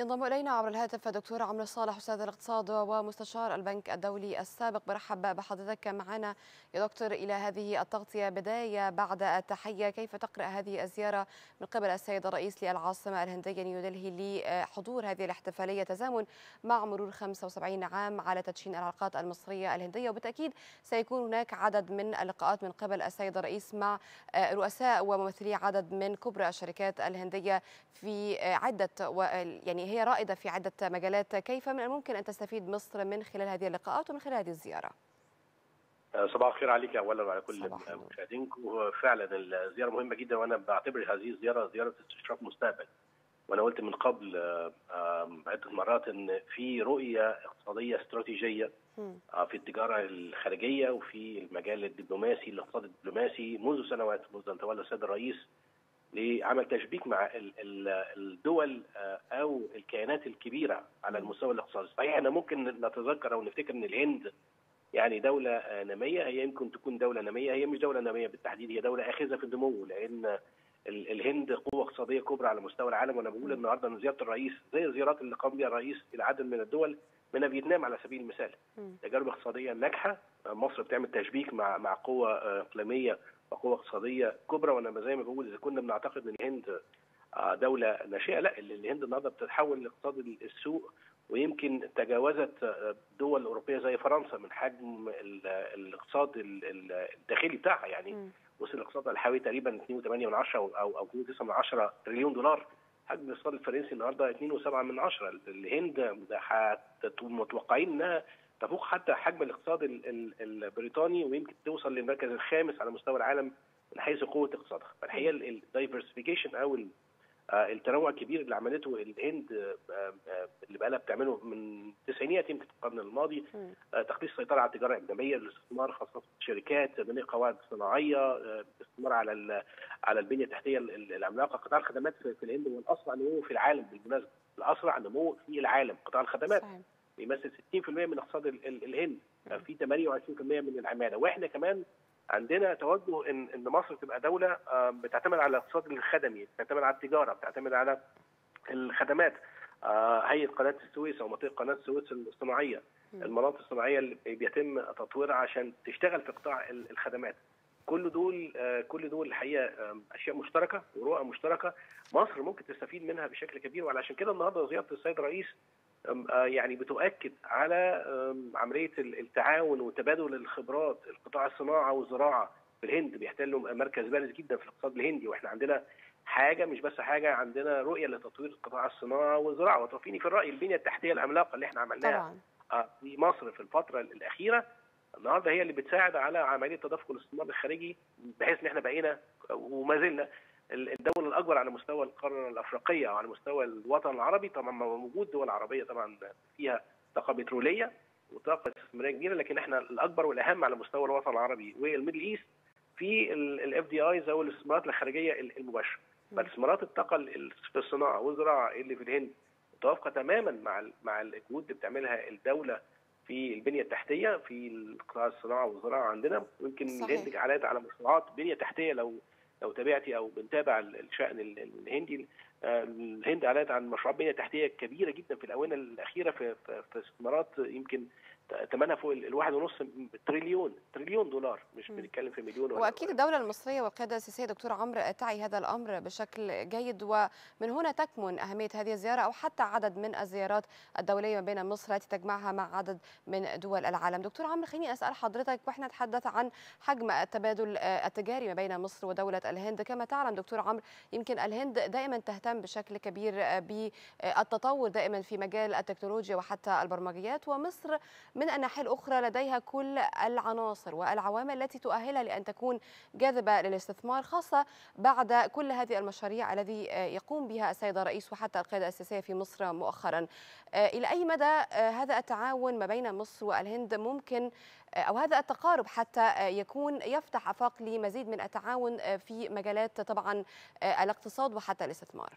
ينضم الينا عبر الهاتف دكتور عمرو صالح استاذ الاقتصاد ومستشار البنك الدولي السابق برحب بحضرتك معنا يا دكتور الى هذه التغطيه بدايه بعد التحيه كيف تقرا هذه الزياره من قبل السيد الرئيس للعاصمه الهنديه نيودلهي لحضور هذه الاحتفاليه تزامن مع مرور 75 عام على تدشين العلاقات المصريه الهنديه وبالتاكيد سيكون هناك عدد من اللقاءات من قبل السيد الرئيس مع رؤساء وممثلي عدد من كبرى الشركات الهنديه في عده يعني هي رائدة في عدة مجالات كيف من الممكن أن تستفيد مصر من خلال هذه اللقاءات ومن خلال هذه الزيارة؟ صباح الخير عليك اولا وعلى كل مشاهدينك وفعلا الزياره مهمه جدا وانا بعتبر هذه الزياره زياره استشراف مستقبل وانا قلت من قبل عده مرات ان في رؤيه اقتصاديه استراتيجيه في التجاره الخارجيه وفي المجال الدبلوماسي الاقتصاد الدبلوماسي منذ سنوات منذ ان تولى السيد الرئيس لعمل تشبيك مع الدول او الكيانات الكبيره على المستوى الاقتصادي، صحيح احنا ممكن نتذكر او نفتكر ان الهند يعني دوله ناميه هي يمكن تكون دوله ناميه هي مش دوله ناميه بالتحديد هي دوله اخذه في النمو لان الهند قوه اقتصاديه كبرى على مستوى العالم وانا بقول النهارده ان زياره الرئيس زي الزيارات اللي قام بها الرئيس الى عدد من الدول من فيتنام على سبيل المثال تجارب اقتصاديه ناجحه مصر بتعمل تشبيك مع مع قوه اقليميه وقوه اقتصاديه كبرى وانا زي ما بقول اذا كنا بنعتقد ان الهند دوله ناشئه لا الهند النهارده بتتحول لاقتصاد السوق ويمكن تجاوزت دول اوروبيه زي فرنسا من حجم الاقتصاد الداخلي بتاعها يعني وصل الاقتصاد الحاوي تقريبا 2.8 من 10 او او 2.9 من 10 تريليون دولار حجم الاقتصاد الفرنسي النهارده 2.7 من 10 الهند متوقعين انها تفوق حتى حجم الاقتصاد البريطاني ويمكن توصل للمركز الخامس على مستوى العالم من حيث قوه اقتصادها فالحقيقه الدايفرسيفيكيشن او التنوع الكبير اللي عملته الهند اللي بقى لها بتعمله من التسعينيات يمكن في القرن الماضي تخفيف السيطره على التجاره الاجنبيه الاستثمار خاصه في الشركات بناء قواعد صناعيه الاستثمار على على البنيه التحتيه العملاقه قطاع الخدمات في الهند هو الاسرع نمو في العالم بالمناسبه الاسرع نمو في العالم قطاع الخدمات صحيح. بيمثل 60% من اقتصاد الهند في 28% من العماله واحنا كمان عندنا توجه ان ان مصر تبقى دوله بتعتمد على الاقتصاد الخدمي بتعتمد على التجاره بتعتمد على الخدمات هيئه قناه السويس او منطقه قناه السويس الصناعيه المناطق الصناعيه اللي بيتم تطويرها عشان تشتغل في قطاع الخدمات كل دول كل دول الحقيقه اشياء مشتركه ورؤى مشتركه مصر ممكن تستفيد منها بشكل كبير وعلشان كده النهارده زياره السيد الرئيس يعني بتؤكد على عمليه التعاون وتبادل الخبرات القطاع الصناعه والزراعه في الهند بيحتلوا مركز بارز جدا في الاقتصاد الهندي واحنا عندنا حاجه مش بس حاجه عندنا رؤيه لتطوير قطاع الصناعه والزراعه وتوفيني في الراي البنيه التحتيه العملاقه اللي احنا عملناها طبعا. في مصر في الفتره الاخيره النهارده هي اللي بتساعد على عمليه تدفق الاستثمار الخارجي بحيث ان احنا بقينا وما زلنا الدولة الأكبر على مستوى القارة الأفريقية أو على مستوى الوطن العربي طبعا موجود دول عربية طبعا فيها طاقة بترولية وطاقة استثمارية كبيرة لكن احنا الأكبر والأهم على مستوى الوطن العربي والميدل إيست في الاف دي ايز أو الاستثمارات الخارجية المباشرة فاستثمارات الطاقة في الصناعة والزراعة اللي في الهند متوافقة تماما مع مع الجهود اللي بتعملها الدولة في البنية التحتية في قطاع الصناعة والزراعة عندنا ويمكن الهند عليها على مشروعات بنية تحتية لو لو تابعتي او بنتابع الشان الهندي الهند اعلنت عن مشروعات بنيه تحتيه كبيره جدا في الاونه الاخيره في في استثمارات يمكن ثمنها فوق الواحد ونص تريليون تريليون دولار مش بنتكلم في مليون واكيد الدوله المصريه والقياده السياسيه دكتور عمرو تعي هذا الامر بشكل جيد ومن هنا تكمن اهميه هذه الزياره او حتى عدد من الزيارات الدوليه ما بين مصر التي تجمعها مع عدد من دول العالم دكتور عمرو خليني اسال حضرتك واحنا نتحدث عن حجم التبادل التجاري ما بين مصر ودوله الهند كما تعلم دكتور عمرو يمكن الهند دائما تهتم بشكل كبير بالتطور دائما في مجال التكنولوجيا وحتى البرمجيات ومصر من الناحية الأخرى لديها كل العناصر والعوامل التي تؤهلها لأن تكون جاذبة للاستثمار خاصة بعد كل هذه المشاريع الذي يقوم بها السيد الرئيس وحتى القيادة السياسية في مصر مؤخرا إلى أي مدى هذا التعاون ما بين مصر والهند ممكن أو هذا التقارب حتى يكون يفتح آفاق لمزيد من التعاون في مجالات طبعا الاقتصاد وحتى الاستثمار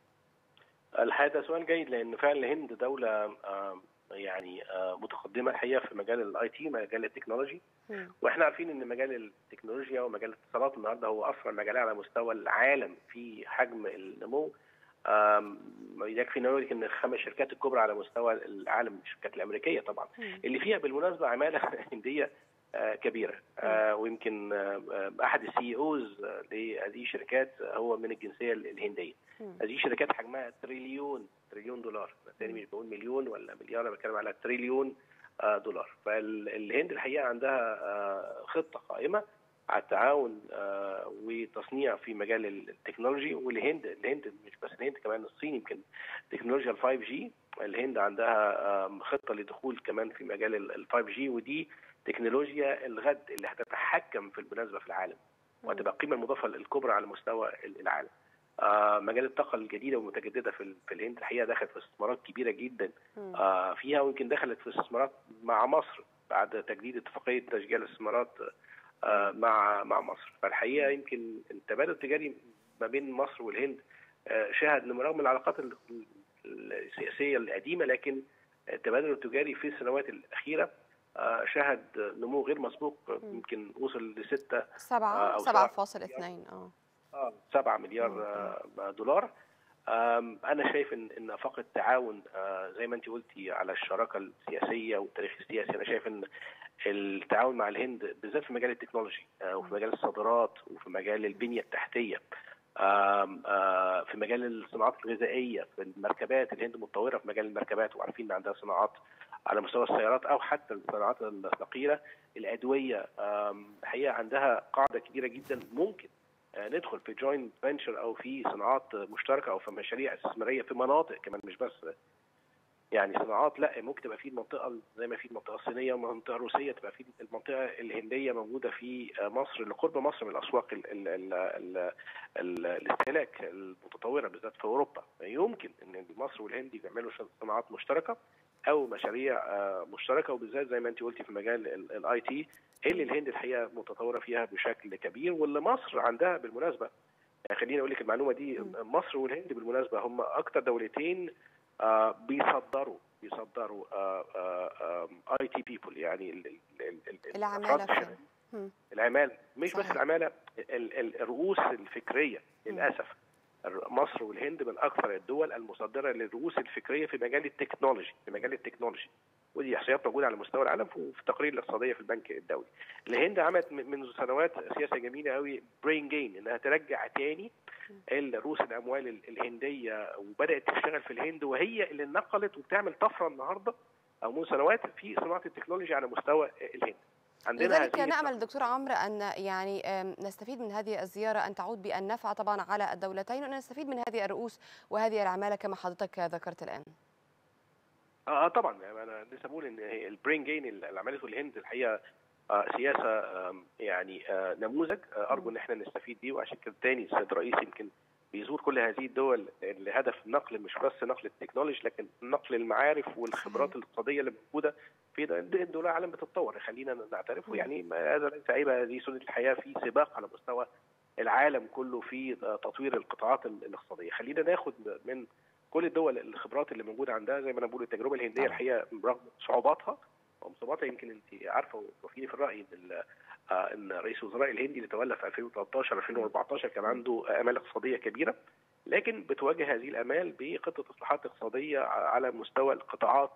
الحقيقة ده سؤال جيد لأن فعلا الهند دولة يعني متقدمه الحقيقه في مجال الاي تي مجال التكنولوجي واحنا عارفين ان مجال التكنولوجيا ومجال الاتصالات النهارده هو اسرع مجال على مستوى العالم في حجم النمو يكفي نقول ان الخمس شركات الكبرى على مستوى العالم الشركات الامريكيه طبعا اللي فيها بالمناسبه عماله هنديه كبيره ويمكن احد السي اوز لهذه الشركات هو من الجنسيه الهنديه هذه الشركات حجمها تريليون تريليون دولار تاني مش بقول مليون ولا مليار انا بتكلم على تريليون دولار فالهند الحقيقه عندها خطه قائمه على التعاون وتصنيع في مجال التكنولوجي والهند الهند مش بس الهند كمان الصين يمكن تكنولوجيا ال 5 جي الهند عندها خطه لدخول كمان في مجال ال 5 جي ودي تكنولوجيا الغد اللي هتتحكم في المناسبه في العالم وهتبقى القيمه المضافه الكبرى على مستوى العالم. آه مجال الطاقه الجديده والمتجدده في, في الهند الحقيقه دخلت في استثمارات كبيره جدا آه فيها ويمكن دخلت في استثمارات مع مصر بعد تجديد اتفاقيه تشجيع الاستثمارات آه مع مع مصر فالحقيقه يمكن التبادل التجاري ما بين مصر والهند شهد رغم العلاقات السياسيه القديمه لكن التبادل التجاري في السنوات الاخيره شهد نمو غير مسبوق يمكن وصل ل 6 7 أو 7.2 اه اه 7 مليار دولار انا شايف ان ان افاق التعاون زي ما انت قلتي على الشراكه السياسيه والتاريخ السياسي انا شايف ان التعاون مع الهند بالذات في مجال التكنولوجي وفي مجال الصادرات وفي مجال البنيه التحتيه في مجال الصناعات الغذائيه في المركبات الهند متطوره في مجال المركبات وعارفين ان عندها صناعات على مستوى السيارات او حتى الصناعات الثقيله الادويه الحقيقه عندها قاعده كبيره جدا ممكن ندخل في جوينت فينشر او في صناعات مشتركه او في مشاريع استثماريه في مناطق كمان مش بس يعني صناعات لا ممكن تبقى في المنطقه زي ما في المنطقه الصينيه والمنطقه الروسيه تبقى في المنطقه الهنديه موجوده في مصر لقرب مصر من الاسواق ال ال ال ال ال الاستهلاك المتطوره بالذات في اوروبا يمكن ان مصر والهند يعملوا صناعات مشتركه او مشاريع مشتركه وبالذات زي ما انت قلتي في مجال الاي تي اللي الهند الحقيقه متطوره فيها بشكل كبير واللي مصر عندها بالمناسبه خليني اقول لك المعلومه دي مصر والهند بالمناسبه هم اكثر دولتين آه بيصدروا بيصدروا اي تي بيبل يعني ال ال ال العماله العماله مش صحيح. بس العماله الرؤوس الفكريه للاسف مصر والهند من اكثر الدول المصدره للرؤوس الفكريه في مجال التكنولوجي في مجال التكنولوجي ودي احصائيات موجوده على مستوى العالم في التقارير الاقتصاديه في البنك الدولي. الهند عملت منذ سنوات سياسه جميله قوي برين جين انها ترجع تاني رؤوس الاموال الهنديه وبدات تشتغل في الهند وهي اللي نقلت وبتعمل طفره النهارده او منذ سنوات في صناعه التكنولوجيا على مستوى الهند. عندنا لذلك نامل دكتور عمرو ان يعني نستفيد من هذه الزياره ان تعود بالنفع طبعا على الدولتين وان نستفيد من هذه الرؤوس وهذه العماله كما حضرتك ذكرت الان. اه طبعا انا لسه بقول ان البرين جين اللي عملته الهند الحقيقه آه سياسه آه يعني آه نموذج ارجو ان احنا نستفيد بيه وعشان كده تاني السيد الرئيس يمكن بيزور كل هذه الدول لهدف نقل مش بس نقل التكنولوجي لكن نقل المعارف والخبرات الاقتصاديه اللي موجوده في دول العالم بتتطور خلينا نعترف يعني هذا ليس عيبه هذه سنه الحياه في سباق على مستوى العالم كله في تطوير القطاعات الاقتصاديه خلينا ناخد من كل الدول الخبرات اللي موجوده عندها زي ما انا بقول التجربه الهنديه الحقيقه رغم صعوباتها ومصاباتها يمكن انت عارفه وتوافقيني في الراي ان ان رئيس الوزراء الهندي اللي تولى في 2013 2014 كان عنده امال اقتصاديه كبيره لكن بتواجه هذه الامال بخطه اصلاحات اقتصاديه على مستوى القطاعات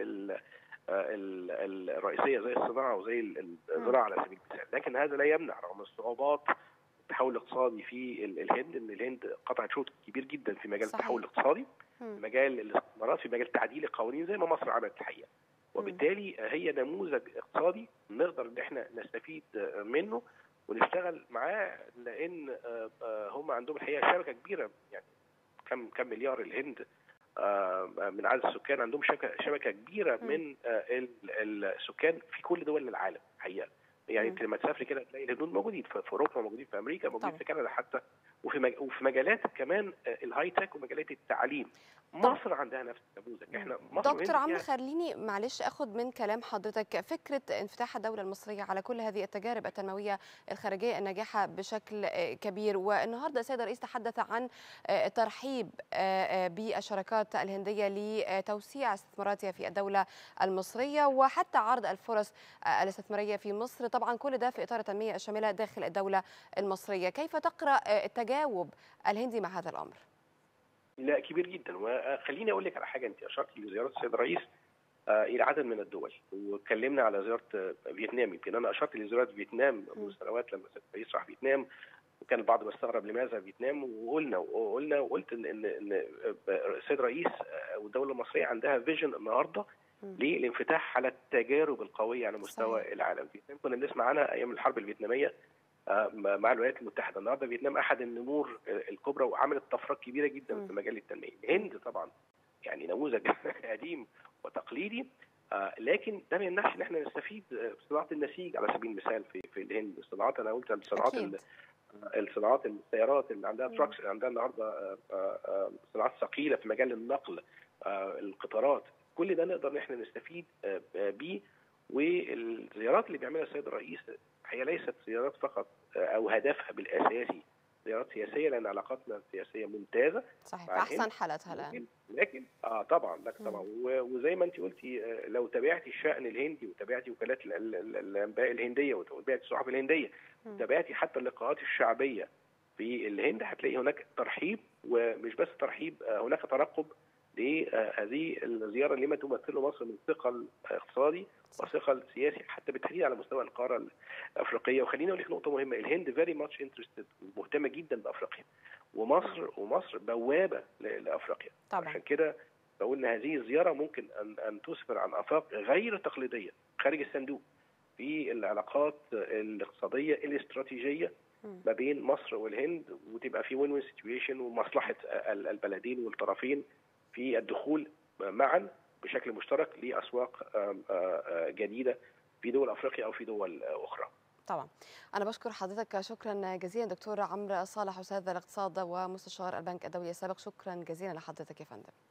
الرئيسيه زي الصناعه وزي الزراعه على سبيل المثال لكن هذا لا يمنع رغم الصعوبات التحول الاقتصادي في الهند ان الهند قطعت شوط كبير جدا في مجال صحيح. التحول الاقتصادي في مجال الاستثمارات في مجال تعديل القوانين زي ما مصر عملت الحقيقه وبالتالي هي نموذج اقتصادي نقدر ان احنا نستفيد منه ونشتغل معاه لان هم عندهم الحقيقه شبكه كبيره يعني كم كم مليار الهند من عدد السكان عندهم شبكه شبكه كبيره من السكان في كل دول العالم حقيقه يعني انت لما تسافري كده تلاقي الهنود موجودين في اوروبا موجودين في امريكا موجودين في كندا حتى وفي مج... وفي مجالات كمان الهاي تك ومجالات التعليم مصر عندها نفس النموذج احنا مصر دكتور عمرو خليني معلش اخد من كلام حضرتك فكره انفتاح الدوله المصريه على كل هذه التجارب التنمويه الخارجيه الناجحه بشكل كبير والنهارده السيد الرئيس تحدث عن ترحيب بالشراكات الهنديه لتوسيع استثماراتها في الدوله المصريه وحتى عرض الفرص الاستثماريه في مصر طبعا كل ده في اطار التنميه الشامله داخل الدوله المصريه كيف تقرا التجاوب الهندي مع هذا الامر لا كبير جدا وخليني اقول لك على حاجه انت اشرت لزياره السيد الرئيس آه الى عدد من الدول واتكلمنا على زياره فيتنام يمكن انا اشرت لزياره فيتنام منذ سنوات لما السيد الرئيس راح فيتنام وكان البعض بيستغرب لماذا فيتنام وقلنا وقلنا وقلت ان ان ان السيد الرئيس والدوله المصريه عندها فيجن النهارده للانفتاح على التجارب القويه على مستوى صحيح. العالم فيتنام كنا بنسمع عنها ايام الحرب الفيتناميه مع الولايات المتحده النهارده فيتنام احد النمور الكبرى وعملت طفرات كبيره جدا م. في مجال التنميه الهند طبعا يعني نموذج قديم وتقليدي آه لكن ده ما يمنعش ان احنا نستفيد بصناعه النسيج على سبيل المثال في في الهند الصناعات انا قلت الصناعات الصناعات السيارات اللي عندها تراكس اللي عندها النهارده صناعات ثقيله في مجال النقل القطارات كل ده نقدر ان احنا نستفيد بيه والزيارات اللي بيعملها السيد الرئيس هي ليست زيارات فقط او هدفها بالاساسي زيارات سياسيه لان علاقاتنا السياسيه ممتازه صحيح في احسن حالاتها الان لكن اه طبعا لكن طبعا وزي ما انت قلتي لو تابعتي الشان الهندي وتابعتي وكالات الانباء الهنديه وتابعتي الصحف الهنديه وتابعتي حتى اللقاءات الشعبيه في الهند هتلاقي هناك ترحيب ومش بس ترحيب هناك ترقب لهذه الزياره لما تمثله مصر من ثقل اقتصادي وثقل سياسي حتى بالتحديد على مستوى القاره الافريقيه وخليني اقول لك نقطه مهمه الهند فيري ماتش انترستد مهتمه جدا بافريقيا ومصر ومصر بوابه لافريقيا طبعا عشان كده بقول ان هذه الزياره ممكن ان ان تسفر عن افاق غير تقليديه خارج الصندوق في العلاقات الاقتصاديه الاستراتيجيه ما بين مصر والهند وتبقى في وين وين سيتويشن ومصلحه البلدين والطرفين في الدخول معا بشكل مشترك لاسواق جديده في دول افريقيا او في دول اخرى. طبعا انا بشكر حضرتك شكرا جزيلا دكتور عمرو صالح استاذ الاقتصاد ومستشار البنك الدولي السابق شكرا جزيلا لحضرتك يا فندم.